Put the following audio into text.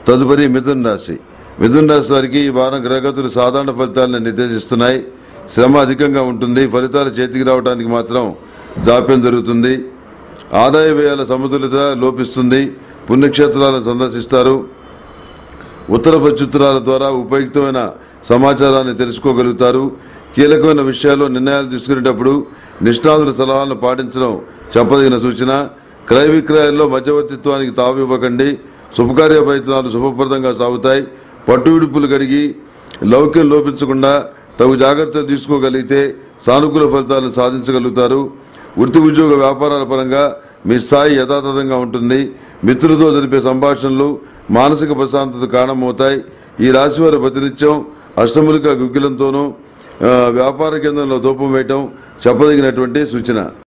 తదుపరి మిథున రాశి మిథున రాశి వారికి ఈ వారం గ్రహగతులు సాధారణ ఫలితాలను నిర్దేశిస్తున్నాయి శ్రమ అధికంగా ఉంటుంది ఫలితాలు చేతికి రావడానికి మాత్రం జాప్యం జరుగుతుంది ఆదాయ వ్యయాల సమతుల్యత లోపిస్తుంది పుణ్యక్షేత్రాలను సందర్శిస్తారు ఉత్తర ప్రత్యుత్తరాల ద్వారా ఉపయుక్తమైన సమాచారాన్ని తెలుసుకోగలుగుతారు కీలకమైన విషయాల్లో నిర్ణయాలు తీసుకునేటప్పుడు నిష్ణాతుల సలహాలను పాటించడం చెప్పదగిన సూచన క్రయ విక్రయాల్లో మధ్యవర్తిత్వానికి తావు ఇవ్వకండి శుభకార్య ప్రయత్నాలు శుభప్రదంగా సాగుతాయి పట్టు విడుపులు కడిగి లౌక్యం లోపించకుండా తగు జాగ్రత్తలు తీసుకోగలిగితే సానుకూల ఫలితాలను సాధించగలుగుతారు వృత్తి ఉద్యోగ వ్యాపారాల పరంగా మీ స్థాయి యథాతథంగా ఉంటుంది మిత్రులతో జరిపే సంభాషణలు మానసిక ప్రశాంతత కారణమవుతాయి ఈ రాశి వారి ప్రతినిత్యం అష్టములిక గుగ్గిలంతోనూ ఆ, వ్యాపార కేంద్రంలో ధూపం వేయటం చెప్పదగినటువంటి సూచన